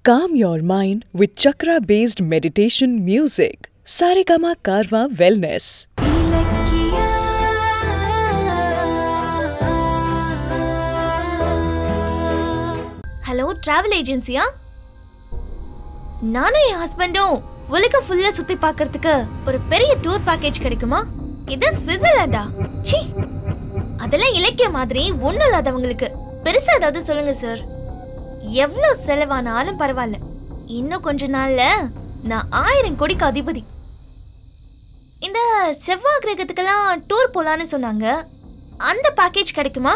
Calm your mind with chakra based meditation music. Saregama Karwa Wellness. Hello travel ஏஜென்சியா நானும் என் ஹஸ்பண்டும் உலகம் ஃபுல்லா சுத்தி பார்க்கிறதுக்கு ஒரு பெரிய டூர் பேக்கேஜ் கிடைக்குமா இது சுவிட்சர்லாண்டா ச்சீ அதெல்லாம் இலக்கிய மாதிரி ஒண்ணும் இல்லாதவங்களுக்கு பெருசா ஏதாவது சொல்லுங்க சார் எவ்வளவு செலவானாலும் பரவாயில்ல இன்னும் கொஞ்ச நாள்ல நான் ஆயிரம் கோடிக்கு அதிபதி இந்த செவ்வாய் கிரகத்துக்கெல்லாம் டூர் போலான்னு சொன்னாங்க அந்த பேக்கேஜ் கிடைக்குமா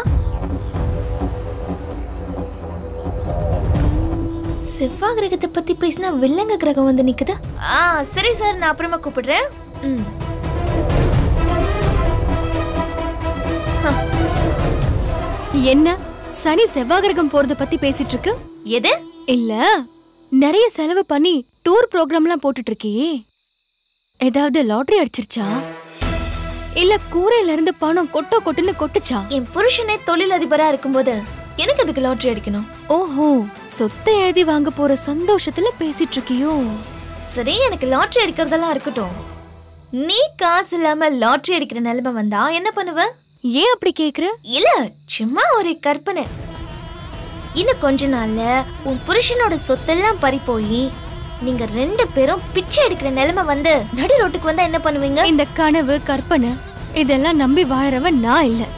செவ்வாய் கிரகத்தை பத்தி பேசினா வில்லங்க கிரகம் வந்து நிக்குது ஆ சரி சார் நான் அப்புறமா கூப்பிடுறேன் ம் என்ன சனி செவ்வாகிரகம் போறத பத்தி பேசிட்டு இருக்கு எது இல்ல நிறைய செலவு பண்ணி டூர் ப்ரோக்ராம்லாம் போட்டுட்டு இருக்கியே ஏதாவது லாட்டரி அடிச்சிருச்சா இல்ல கூரையில இருந்து பணம் கொட்டோ கொட்டுன்னு கொட்டுச்சா என் புருஷனே தொழிலதிபரா இருக்கும்போது எனக்கு அதுக்கு லாட்டரி அடிக்கணும் ஓஹோ சொத்தை எழுதி வாங்க போற சந்தோஷத்துல பேசிட்டு இருக்கியோ சரி எனக்கு லாட்டரி அடிக்கிறதெல்லாம் இருக்கட்டும் நீ காசு இல்லாம லாட்டரி அடிக்கிற நிலைமை வந்தா என்ன பண்ணுவ ஏன் அப்படி கேக்குற இல்ல சும்மா ஒரு கற்பனை இன்னும் கொஞ்ச நாள்ல உன் புருஷனோட சொத்தெல்லாம் பறி போய் நீங்க ரெண்டு பேரும் பிச்சை எடுக்கிற நிலைமை வந்து நடு ரோட்டுக்கு வந்தா என்ன பண்ணுவீங்க இந்த கனவு கற்பனை இதெல்லாம் நம்பி வாழறவன் நான் இல்ல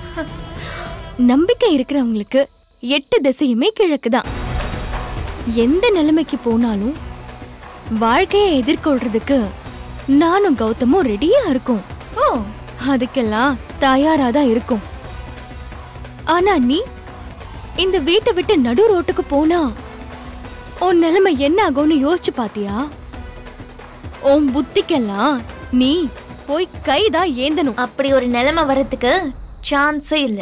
நம்பிக்கை இருக்கிறவங்களுக்கு எட்டு திசையுமே கிழக்குதான் எந்த நிலைமைக்கு போனாலும் வாழ்க்கையை எதிர்கொள்றதுக்கு நானும் கௌதமும் ரெடியா இருக்கோம் ஓ அதுக்கெல்லாம் தயாரா தான் இருக்கும் ஆனா நீ இந்த வீட்டை விட்டு நடு ரோட்டுக்கு போனா உன் நிலைமை என்ன ஆகும்னு யோசிச்சு பாத்தியா உன் புத்திக்கெல்லாம் நீ போய் கைதான் ஏந்தணும் அப்படி ஒரு நிலைமை வரதுக்கு சான்ஸே இல்ல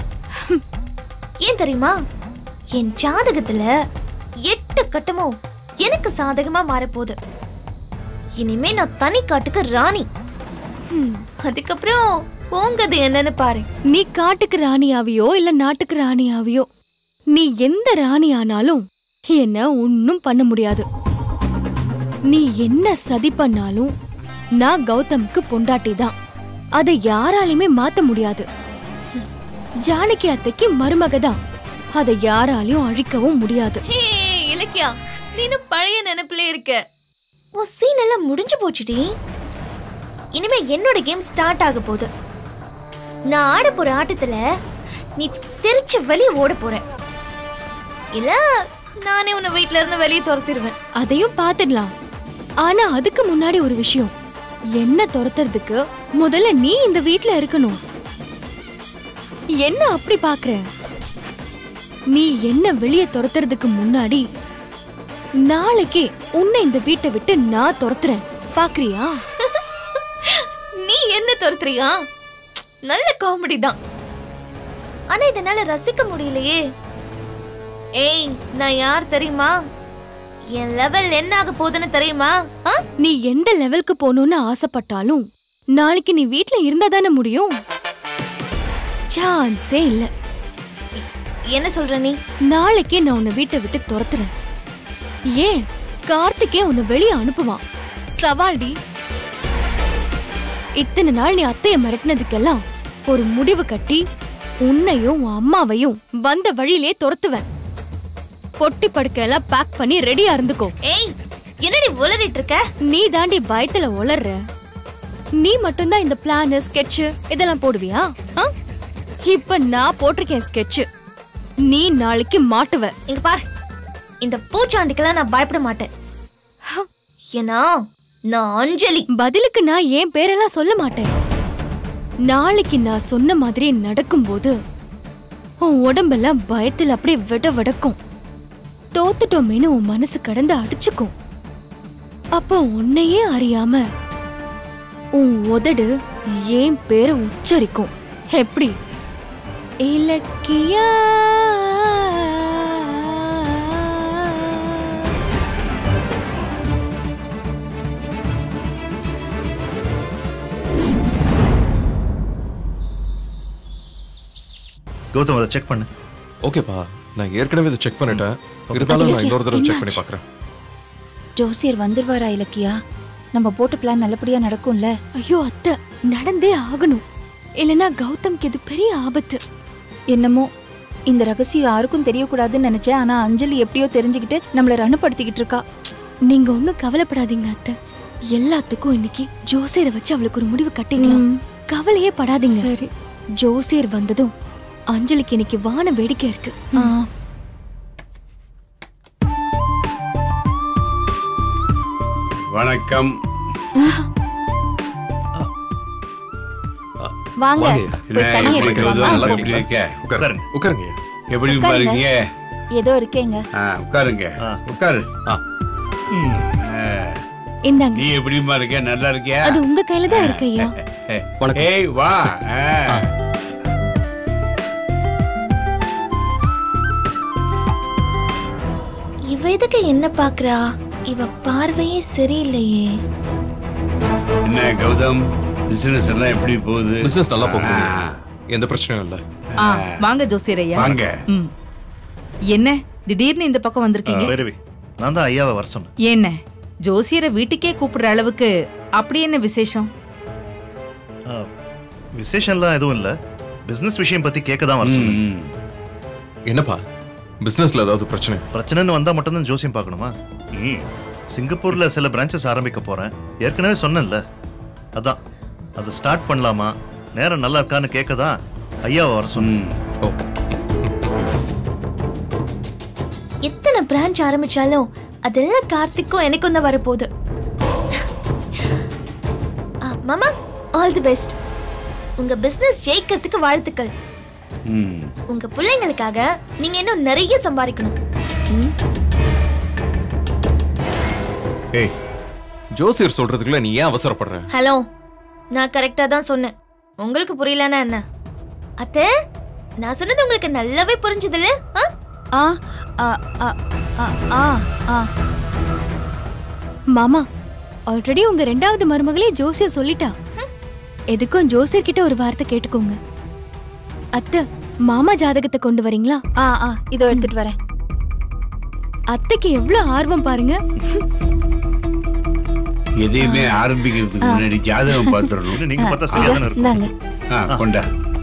ஏன் தெரியுமா என் ஜாதகத்துல எட்டு கட்டமும் எனக்கு சாதகமா மாறப்போகுது இனிமே நான் தனி காட்டுக்கு ராணி ஹம். அதுக்கப்புறம் போங்கது என்னன்னு பாரு நீ காட்டுக்கு ராணியாவியோ இல்ல நாட்டுக்கு ராணியாவியோ நீ எந்த ராணி ஆனாலும் என்ன ஒன்னும் பண்ண முடியாது நீ என்ன சதி பண்ணாலும் நான் கௌதம்க்கு பொண்டாட்டி தான் அதை யாராலையுமே மாத்த முடியாது ஜானகி அத்தைக்கு மருமக தான் அதை யாராலையும் அழிக்கவும் முடியாது ஹே இலக்கியா நீனு பழைய நினைப்புல இருக்க உன் சீன் எல்லாம் முடிஞ்சு போச்சுடி இனிமே என்னோட கேம் ஸ்டார்ட் ஆக போகுது நான் ஆட போற ஆட்டத்துல நீ தெரிச்சு வெளியே ஓட போற இல்ல நானே உன்னை வீட்ல இருந்து வெளியே துரத்திடுவேன் அதையும் பாத்துடலாம் ஆனா அதுக்கு முன்னாடி ஒரு விஷயம் என்ன துரத்துறதுக்கு முதல்ல நீ இந்த வீட்ல இருக்கணும் என்ன அப்படி பாக்குற நீ என்ன வெளிய துரத்துறதுக்கு முன்னாடி நாளைக்கே உன்னை இந்த வீட்டை விட்டு நான் துரத்துறேன் பாக்குறியா நீ என்ன துரத்துறியா நல்ல காமெடி தான் ஆனா இதனால ரசிக்க முடியலையே ஏய் நான் யார் தெரியுமா என் லெவல் என்ன ஆக போகுதுன்னு தெரியுமா ஆ? நீ எந்த லெவலுக்கு போகணும்னு ஆசைப்பட்டாலும் நாளைக்கு நீ வீட்ல இருந்தா தானே முடியும் சான்ஸே இல்ல என்ன சொல்ற நீ நாளைக்கே நான் உன்னை வீட்டை விட்டு துரத்துறேன் ஏன் கார்த்திகே உன்னை வெளியே அனுப்புவான் சவால்டி இத்தனை நாள் நீ அத்தைய மிரட்டினதுக்கெல்லாம் ஒரு முடிவு கட்டி உன்னையும் உன் அம்மாவையும் வந்த வழியிலே துரத்துவேன் பொட்டி படுக்கையெல்லாம் பேக் பண்ணி ரெடியா இருந்துக்கோ ஏய் என்னடி உளறிட்டு இருக்க நீ தாண்டி பயத்துல உளர்ற நீ மட்டும்தான் இந்த பிளான் ஸ்கெட்ச் இதெல்லாம் போடுவியா ஆ? இப்ப நான் போட்டிருக்கேன் ஸ்கெட்ச் நீ நாளைக்கு மாட்டுவ இங்க பாரு இந்த பூச்சாண்டிக்கெல்லாம் நான் பயப்பட மாட்டேன் ஏன்னா நான் அஞ்சலி பதிலுக்கு நான் என் பேரெல்லாம் சொல்ல மாட்டேன் நாளைக்கு நான் சொன்ன மாதிரி நடக்கும்போது உன் உடம்பெல்லாம் பயத்துல அப்படியே விட விடக்கும் தோத்துட்டோமேனு உன் மனசு கடந்து அடிச்சுக்கும் அப்போ உன்னையே அறியாம உன் உதடு ஏன் பேரை உச்சரிக்கும் எப்படி இலக்கியா கௌதம் அதை செக் பண்ணு ஓகேப்பா நான் ஏற்கனவே இதை செக் பண்ணிட்டேன் இருந்தாலும் நான் இன்னொரு தடவை செக் பண்ணி பார்க்குறேன் ஜோசியர் வந்துருவாரா இலக்கியா நம்ம போட்ட பிளான் நல்லபடியா நடக்கும்ல ஐயோ அத்தை நடந்தே ஆகணும் இல்லனா கௌதம்க்கு இது பெரிய ஆபத்து என்னமோ இந்த ரகசியம் யாருக்கும் தெரியக்கூடாதுன்னு நினைச்சேன் ஆனா அஞ்சலி எப்படியோ தெரிஞ்சுக்கிட்டு நம்மள ரணப்படுத்திக்கிட்டு இருக்கா நீங்க ஒண்ணும் கவலைப்படாதீங்க அத்தை எல்லாத்துக்கும் இன்னைக்கு ஜோசியரை வச்சு அவளுக்கு ஒரு முடிவு கட்டிக்கலாம் ம், கவலையே படாதீங்க சரி ஜோசியர் வந்ததும் அஞ்சலிக்கு இன்னைக்கு வான வேடிக்கை இருக்கு ஆ, வணக்கம் வாங்க வாங்க. போய் தண்ணி என்ன, எடுத்துட்டு எப்படி வாங்க. இருக்கீங்க? எப்படி இருக்க உட்காருங்க உட்காருங்க எப்படி உட்காருங்க. இருக்கீங்க ஏதோ இருக்கேங்க ஆ, உட்காருங்க ஆ. உட்காரு ஆ. ஆ, இந்தாங்க நீ எப்படிமா இருக்க நல்லா இருக்கியா அது உங்க கையில தான் இருக்கு ஐயா வணக்கம். ஏய் வா ஆ. இவ எதுக்கு என்ன பாக்குறா இவ பார்வையே சரியில்லையே என்ன கௌதம் பிசினஸ் எல்லாம் எப்படி போகுது பிசினஸ் நல்லா போகுது ஆ, எந்த பிரச்சனையும் இல்ல ஆ வாங்க ஜோசியரையா வாங்க ம் என்ன திடீர்னு இந்த பக்கம் வந்திருக்கீங்க பைரவி நான் தான் ஐயாவை வர சொன்னேன் என்ன ஜோசியரை வீட்டுக்கே கூப்பிடுற அளவுக்கு அப்படி என்ன விசேஷம் ஆ, விசேஷம்லாம் எதுவும் இல்லை பிஸ்னஸ் விஷயம் பற்றி கேட்க தான் வர சொன்னேன் ம், ம். என்னப்பா பிசினஸ்ல ஏதாவது பிரச்சனை பிரச்சனைன்னு வந்தால் மட்டும்தான் ஜோசியம் பார்க்கணுமா ம் சிங்கப்பூரில் சில பிரான்ச்சஸ் ஆரம்பிக்க போகிறேன் ஏற்கனவே சொன்னேன்ல அதான் அதை ஸ்டார்ட் பண்ணலாமா நேரம் நல்லா இருக்கான்னு கேட்க தான் ஐயாவை வர சொன்னேன் ம். ஓ எத்தனை பிரான்ச் ஆரம்பிச்சாலும் அதெல்லாம் கார்த்திக்கும் எனக்கும் தான் வரப்போகுது ஆ, மாமா ஆல் தி பெஸ்ட் உங்க பிசினஸ் ஜெயிக்கிறதுக்கு வாழ்த்துக்கள் ம். உங்க பிள்ளைங்களுக்காக நீங்க இன்னும் நிறைய சம்பாதிக்கணும் ஏய் ஜோசியர் சொல்றதுக்குள்ள நீ ஏன் அவசரப்படுற ஹலோ நான் கரெக்டா தான் சொன்னேன் உங்களுக்கு புரியலன்னா என்ன அத்தை நான் சொன்னது உங்களுக்கு நல்லாவே புரிஞ்சதில்ல ஆ ஆ ஆ ஆ ஆ ஆ ஆ மாமா ஆல்ரெடி உங்க ரெண்டாவது மருமகளே ஜோசியர் சொல்லிட்டா எதுக்கும் ஜோசியர் கிட்ட ஒரு வார்த்தை கேட்டுக்கோங்க அத்தை மாமா ஜாதகத்தை கொண்டு வரீங்களா ஆ ஆ இதோ எடுத்துட்டு வரேன் அத்தைக்கு எவ்வளவு ஆர்வம் பாருங்க எதையுமே ஆரம்பிக்கிறதுக்கு முன்னாடி ஜாதகம் பார்த்துடணும் நீங்கள் பார்த்தா சரியாக தானே இருக்கும் இந்தாங்க ஆ, கொண்டா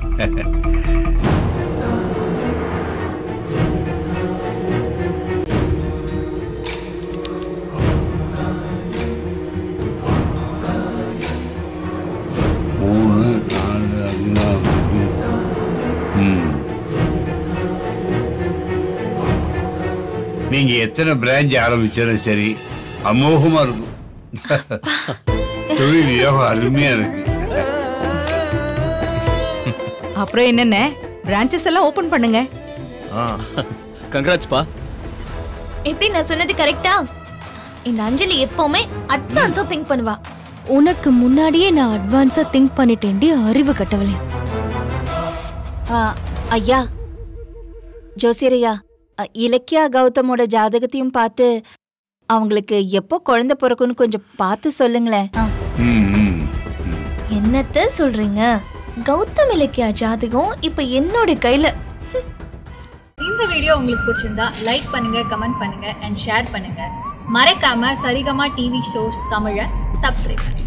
மூணு நாலு அஞ்சாவது ம் நீங்க எத்தனை பிரான்ச் ஆரம்பிச்சாலும் சரி அமோகமா இருக்கும் தொழில் யோகம் அருமையா இருக்கு அப்புறம் என்னென்ன பிரான்ச்சஸ் எல்லாம் ஓபன் பண்ணுங்க ஆ கங்க்ராட்ஸ்பா எப்படி நான் சொன்னது கரெக்டா இந்த அஞ்சலி எப்பவுமே அட்வான்ஸா திங்க் பண்ணுவா உனக்கு முன்னாடியே நான் அட்வான்ஸா திங்க் பண்ணிட்டேன்டி அறிவு கட்டவளே ஆ, ஐயா ஜோசியரையா அ, இலக்கியா கௌதமோட ஜாதகத்தையும் பார்த்து அவங்களுக்கு எப்போ குழந்தை பிறக்கும்னு கொஞ்சம் பார்த்து சொல்லுங்களேன் ஆ, ம், ம், ம். என்னத்த சொல்றீங்க கௌதம் இலக்கியா ஜாதகம் இப்ப என்னோட கையில இந்த வீடியோ உங்களுக்கு பிடிச்சிருந்தா லைக் பண்ணுங்க கமெண்ட் பண்ணுங்க அண்ட் ஷேர் பண்ணுங்க மறக்காம சரிகமா டிவி ஷோஸ் தமிழை சப்ஸ்கிரைப் பண்ணுங்க